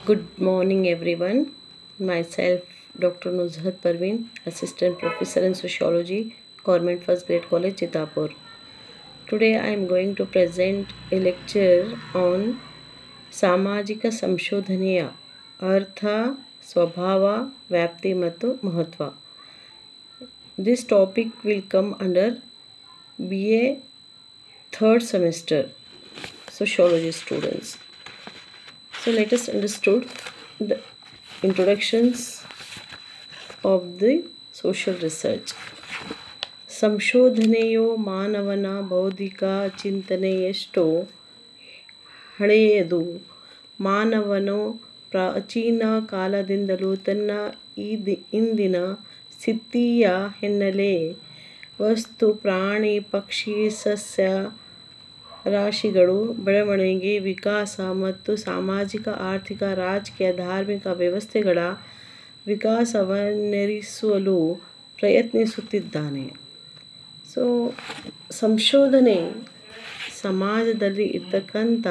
Good morning, everyone. Myself, Dr. Nuzhat Parveen, Assistant Professor in Sociology, Government First Grade College, Chitapur. Today, I am going to present a lecture on ಸಾಮಾಜಿಕ ಸಂಶೋಧನೆಯ ಅರ್ಥ ಸ್ವಭಾವ ವ್ಯಾಪ್ತಿ ಮತ್ತು ಮಹತ್ವ this topic will come under B A third semester sociology students. So let us understood the introductions of the social research. ಸಂಶೋಧನೆಯು ಮಾನವನ ಬೌದ್ಧಿಕ ಚಿಂತನೆಯೆಷ್ಟೋ ಹಳೆಯದು ಮಾನವನು ಪ್ರಾಚೀನ ಕಾಲದಿಂದಲೂ ತನ್ನ ಈ ದಿ- ಇಂದಿನ ಸ್ಥಿತಿಯ ಹಿನ್ನೆಲೆ ವಸ್ತು ಪ್ರಾಣಿ ಪಕ್ಷಿ ಸಸ್ಯ ರಾಶಿಗಳು ಬೆಳವಣಿಗೆ ವಿಕಾಸ ಮತ್ತು ಸಾಮಾಜಿಕ ಆರ್ಥಿಕ ರಾಜಕೀಯ ಧಾರ್ಮಿಕ ವ್ಯವಸ್ಥೆಗಳ ವಿಕಾಸವನ್ನೆರಿಸಲು ಪ್ರಯತ್ನಿಸುತ್ತಿದ್ದಾನೆ ಸೊ ಸಂಶೋಧನೆ ಸಮಾಜದಲ್ಲಿ ಇರ್ತಕ್ಕಂಥ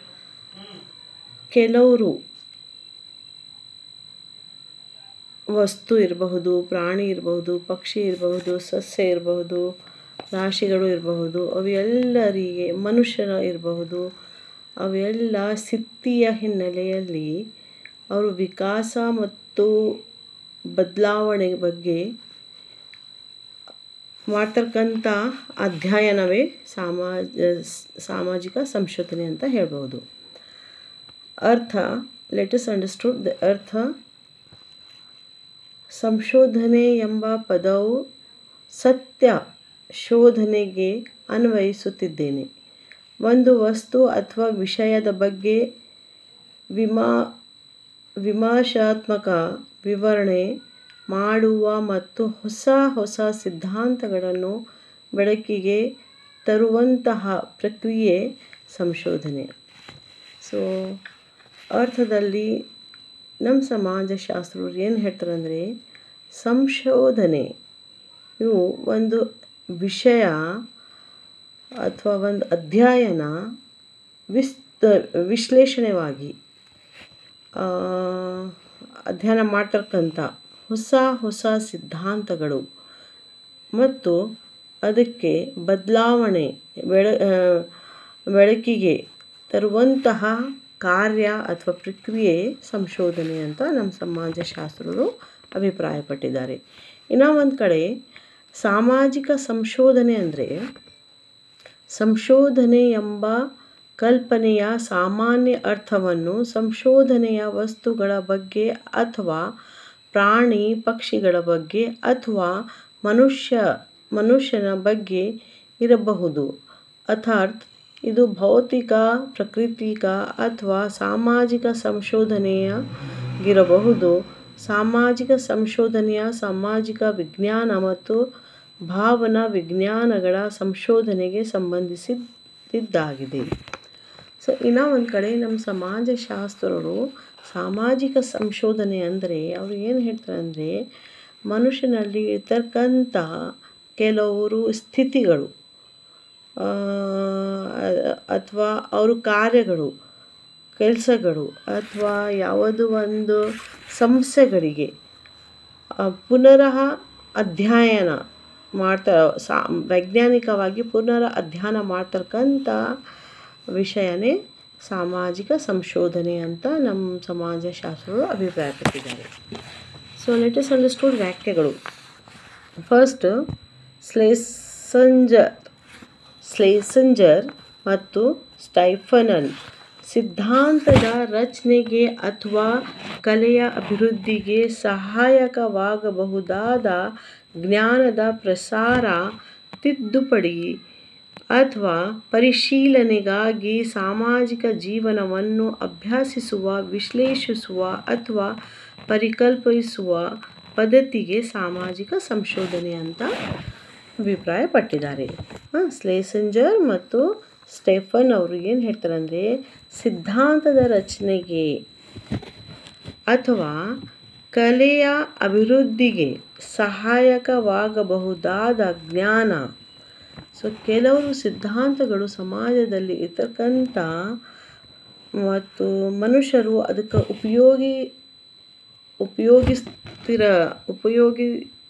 ಕೆಲವರು ವಸ್ತು ಇರಬಹುದು ಪ್ರಾಣಿ ಇರಬಹುದು ಪಕ್ಷಿ ಇರಬಹುದು ಸಸ್ಯ ಇರಬಹುದು ರಾಶಿಗಳು ಇರಬಹುದು ಅವೆಲ್ಲರಿಗೆ ಮನುಷ್ಯನ ಇರಬಹುದು ಅವೆಲ್ಲ ಸ್ಥಿತಿಯ ಹಿನ್ನೆಲೆಯಲ್ಲಿ ಅವರು ವಿಕಾಸ ಮತ್ತು ಬದಲಾವಣೆ ಬಗ್ಗೆ ಮಾಡ್ತಕ್ಕಂಥ ಅಧ್ಯಯನವೇ ಸಾಮಾಜ ಸಾಮಾಜಿಕ ಸಂಶೋಧನೆ ಅಂತ ಹೇಳ್ಬೋದು ಅರ್ಥ ಲೆಟಸ್ ಅಂಡರ್ಸ್ಟುಡ್ ದ ಅರ್ಥ ಸಂಶೋಧನೆ ಎಂಬ ಪದವು ಸತ್ಯ ಶೋಧನೆಗೆ ಅನ್ವಯಿಸುತ್ತಿದ್ದೇನೆ ಒಂದು ವಸ್ತು ಅಥವಾ ವಿಷಯದ ಬಗ್ಗೆ ವಿಮಾ ವಿಮರ್ಶಾತ್ಮಕ ವಿವರಣೆ ಮಾಡುವ ಮತ್ತು ಹೊಸ ಹೊಸ ಸಿದ್ಧಾಂತಗಳನ್ನು ಬೆಳಕಿಗೆ ತರುವಂತಹ ಪ್ರಕ್ರಿಯೆ ಸಂಶೋಧನೆ ಸೊ ಅರ್ಥದಲ್ಲಿ ನಮ್ಮ ಸಮಾಜಶಾಸ್ತ್ರರು ಏನು ಹೇಳ್ತಾರೆ ಅಂದರೆ ಸಂಶೋಧನೆ ಇವು ಒಂದು ವಿಷಯ ಅಥವಾ ಒಂದು ಅಧ್ಯಯನ ವಿಸ್ತ ವಿಶ್ಲೇಷಣೆವಾಗಿ ಆ, ಅಧ್ಯಯನ ಮಾಡ್ತಕ್ಕಂಥ ಹೊಸ ಹೊಸ ಸಿದ್ಧಾಂತಗಳು ಮತ್ತು ಅದಕ್ಕೆ ಬದಲಾವಣೆ ಬೆಳ ಆ, ಬೆಳಕಿಗೆ ತರುವಂತಹ ಕಾರ್ಯ ಅಥವಾ ಪ್ರಕ್ರಿಯೆ ಸಂಶೋಧನೆ ಅಂತ ನಮ್ಮ ಸಮಾಜಶಾಸ್ತ್ರರು ಅಭಿಪ್ರಾಯಪಟ್ಟಿದ್ದಾರೆ ಇನ್ನು ಒಂದು ಕಡೆ ಸಾಮಾಜಿಕ ಸಂಶೋಧನೆ ಅಂದರೆ ಸಂಶೋಧನೆ ಎಂಬ ಕಲ್ಪನೆಯ ಸಾಮಾನ್ಯ ಅರ್ಥವನ್ನು ಸಂಶೋಧನೆಯ ವಸ್ತುಗಳ ಬಗ್ಗೆ ಅಥವಾ ಪ್ರಾಣಿ ಪಕ್ಷಿಗಳ ಬಗ್ಗೆ ಅಥವಾ ಮನುಷ್ಯ ಮನುಷ್ಯನ ಬಗ್ಗೆ ಇರಬಹುದು ಅರ್ಥಾತ್ ಇದು ಭೌತಿಕ ಪ್ರಾಕೃತಿಕ ಅಥವಾ ಸಾಮಾಜಿಕ ಸಂಶೋಧನೆಯಾಗಿರಬಹುದು ಸಾಮಾಜಿಕ ಸಂಶೋಧನೆಯ ಸಾಮಾಜಿಕ ವಿಜ್ಞಾನ ಮತ್ತು ಭಾವನಾ ವಿಜ್ಞಾನಗಳ ಸಂಶೋಧನೆಗೆ ಸಂಬಂಧಿಸಿದ್ದಾಗಿದೆ ಸೊ ಇನ್ನೂ ಒಂದು ಕಡೆ ನಮ್ಮ ಸಮಾಜಶಾಸ್ತ್ರರು ಸಾಮಾಜಿಕ ಸಂಶೋಧನೆ ಅಂದರೆ ಅವರು ಏನು ಹೇಳ್ತಾರೆ ಅಂದರೆ ಮನುಷ್ಯನಲ್ಲಿ ಇರ್ತಕ್ಕಂಥ ಕೆಲವರು ಸ್ಥಿತಿಗಳು ಅಥವಾ ಅವ್ರ ಕಾರ್ಯಗಳು ಕೆಲಸಗಳು ಅಥವಾ ಯಾವುದೋ ಒಂದು ಸಮಸ್ಯೆಗಳಿಗೆ ಆ, ಪುನರಹ ಅಧ್ಯಯನ ಮಾಡ್ತಾ ಸಾ ವೈಜ್ಞಾನಿಕವಾಗಿ ಪುನರ ಅಧ್ಯಯನ ಮಾಡ್ತಕ್ಕಂಥ ವಿಷಯನೇ ಸಾಮಾಜಿಕ ಸಂಶೋಧನೆ ಅಂತ ನಮ್ಮ ಸಮಾಜಶಾಸ್ತ್ರರು ಅಭಿಪ್ರಾಯಪಟ್ಟಿದ್ದಾರೆ ಸೊ ಲೆಟಸ್ ಅಂಡರ್ಸ್ಟೂಡ್ ವ್ಯಾಖ್ಯೆಗಳು ಫಸ್ಟ್ ಸ್ಲೇಸಂಜರ್ ಸ್ಲೇಸಂಜರ್ ಮತ್ತು ಸ್ಟೈಫನನ್ ಸಿದ್ಧಾಂತದ ರಚನೆಗೆ ಅಥವಾ ಕಲೆಯ ಅಭಿವೃದ್ಧಿಗೆ ಸಹಾಯಕವಾಗಬಹುದಾದ ಜ್ಞಾನದ ಪ್ರಸಾರ ತಿದ್ದುಪಡಿ ಅಥವಾ ಪರಿಶೀಲನೆಗಾಗಿ ಸಾಮಾಜಿಕ ಜೀವನವನ್ನು ಅಭ್ಯಸಿಸುವ ವಿಶ್ಲೇಷಿಸುವ ಅಥವಾ ಪರಿಕಲ್ಪಿಸುವ ಪದ್ಧತಿಗೆ ಸಾಮಾಜಿಕ ಸಂಶೋಧನೆ ಅಂತ ಅಭಿಪ್ರಾಯಪಟ್ಟಿದ್ದಾರೆ ಹಾಂ ಸ್ಲೇಸಂಜರ್ ಮತ್ತು ಸ್ಟೆಫನ್ ಅವರು ಏನು ಹೇಳ್ತಾರೆ ಅಂದರೆ ಸಿದ್ಧಾಂತದ ರಚನೆಗೆ ಅಥವಾ ಕಲೆಯ ಅಭಿವೃದ್ಧಿಗೆ ಸಹಾಯಕವಾಗಬಹುದಾದ ಜ್ಞಾನ ಸೊ ಕೆಲವರು ಸಿದ್ಧಾಂತಗಳು ಸಮಾಜದಲ್ಲಿ ಇರ್ತಕ್ಕಂಥ ಮತ್ತು ಮನುಷ್ಯರು ಅದಕ್ಕೆ ಉಪಯೋಗಿ ಉಪಯೋಗಿಸ್ತಿರ ಉಪಯೋಗಿ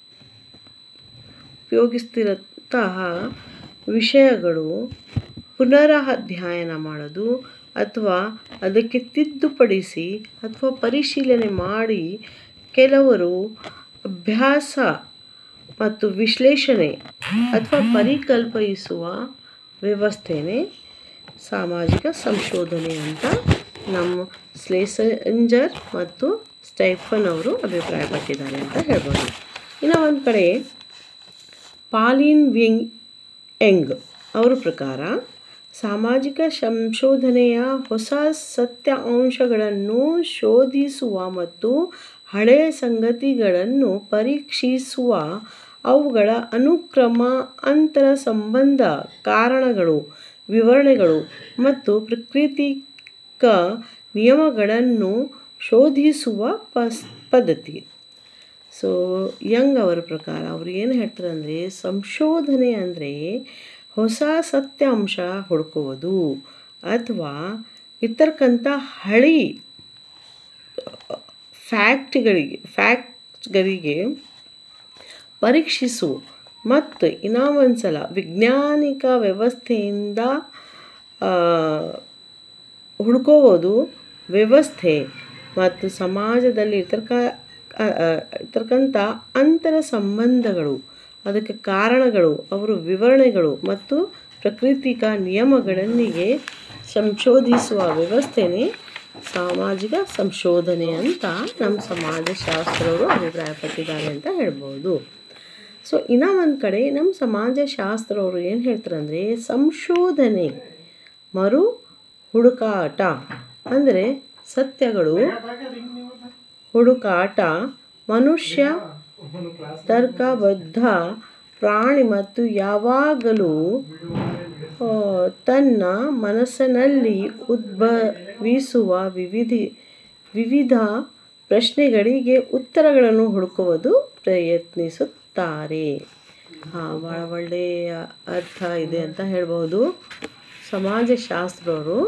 ಉಪಯೋಗಿಸ್ತಿರಂತಹ ವಿಷಯಗಳು ಪುನರ ಅಧ್ಯಯನ ಮಾಡೋದು ಅಥವಾ ಅದಕ್ಕೆ ತಿದ್ದುಪಡಿಸಿ ಅಥವಾ ಪರಿಶೀಲನೆ ಮಾಡಿ ಕೆಲವರು ಅಭ್ಯಾಸ ಮತ್ತು ವಿಶ್ಲೇಷಣೆ ಅಥವಾ ಪರಿಕಲ್ಪಿಸುವ ವ್ಯವಸ್ಥೆನೇ ಸಾಮಾಜಿಕ ಸಂಶೋಧನೆ ಅಂತ ನಮ್ಮ ಸ್ಲೇಸಂಜರ್ ಮತ್ತು ಸ್ಟೈಫನ್ ಅವರು ಅಭಿಪ್ರಾಯಪಟ್ಟಿದ್ದಾರೆ ಅಂತ ಹೇಳ್ಬೋದು ಇನ್ನು ಒಂದು ಕಡೆ ಪಾಲಿನ್ ವಿಂಗ್ ಎಂಗ್ ಅವರ ಪ್ರಕಾರ ಸಾಮಾಜಿಕ ಸಂಶೋಧನೆಯ ಹೊಸ ಸತ್ಯಾಂಶಗಳನ್ನು ಶೋಧಿಸುವ ಮತ್ತು ಹಳೆಯ ಸಂಗತಿಗಳನ್ನು ಪರೀಕ್ಷಿಸುವ ಅವುಗಳ ಅನುಕ್ರಮ ಅಂತರ ಸಂಬಂಧ ಕಾರಣಗಳು ವಿವರಣೆಗಳು ಮತ್ತು ಪ್ರಾಕೃತಿಕ ನಿಯಮಗಳನ್ನು ಶೋಧಿಸುವ ಪಸ್ ಪದ್ಧತಿ ಸೊ ಯಂಗ್ ಅವರ ಪ್ರಕಾರ ಅವ್ರು ಏನು ಹೇಳ್ತಾರೆ ಅಂದರೆ ಸಂಶೋಧನೆ ಅಂದರೆ ಹೊಸ ಸತ್ಯಾಂಶ ಹುಡುಕುವುದು ಅಥವಾ ಇತರಕ್ಕಂಥ ಹಳಿ ಫ್ಯಾಕ್ಟ್ಗಳಿಗೆ ಫ್ಯಾಕ್ಟ್ಗಳಿಗೆ ಪರೀಕ್ಷಿಸು ಮತ್ತು ಇನ್ನೂ ಒಂದು ಸಲ ವೈಜ್ಞಾನಿಕ ವ್ಯವಸ್ಥೆಯಿಂದ ಹುಡ್ಕೋಬೋದು ವ್ಯವಸ್ಥೆ ಮತ್ತು ಸಮಾಜದಲ್ಲಿ ಇತರ್ಕ ಇತರಕ್ಕಂಥ ಅಂತರ ಸಂಬಂಧಗಳು ಅದಕ್ಕೆ ಕಾರಣಗಳು ಅವರ ವಿವರಣೆಗಳು ಮತ್ತು ಪ್ರಾಕೃತಿಕ ನಿಯಮಗಳೊಂದಿಗೆ ಸಂಶೋಧಿಸುವ ವ್ಯವಸ್ಥೆನೇ ಸಾಮಾಜಿಕ ಸಂಶೋಧನೆ ಅಂತ ನಮ್ಮ ಸಮಾಜಶಾಸ್ತ್ರವರು ಅಭಿಪ್ರಾಯಪಟ್ಟಿದ್ದಾರೆ ಅಂತ ಹೇಳ್ಬೋದು ಸೊ ಇನ್ನೂ ಒಂದು ಕಡೆ ನಮ್ಮ ಸಮಾಜಶಾಸ್ತ್ರವರು ಏನು ಹೇಳ್ತಾರೆ ಅಂದರೆ ಸಂಶೋಧನೆ ಮರು ಹುಡುಕಾಟ ಅಂದರೆ ಸತ್ಯಗಳು ಹುಡುಕಾಟ ಮನುಷ್ಯ ತರ್ಕಬದ್ಧ ಪ್ರಾಣಿ ಮತ್ತು ಯಾವಾಗಲೂ ತನ್ನ ಮನಸ್ಸಿನಲ್ಲಿ ಉದ್ಭವಿಸುವ ವಿವಿಧ ವಿವಿಧ ಪ್ರಶ್ನೆಗಳಿಗೆ ಉತ್ತರಗಳನ್ನು ಹುಡುಕುವುದು ಪ್ರಯತ್ನಿಸುತ್ತಾರೆ ಹಾಂ ಭಾಳ ಒಳ್ಳೆಯ ಅರ್ಥ ಇದೆ ಅಂತ ಹೇಳ್ಬೋದು ಸಮಾಜಶಾಸ್ತ್ರವರು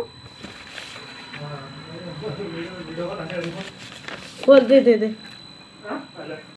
ಓ ಇದೆ ಇದೆ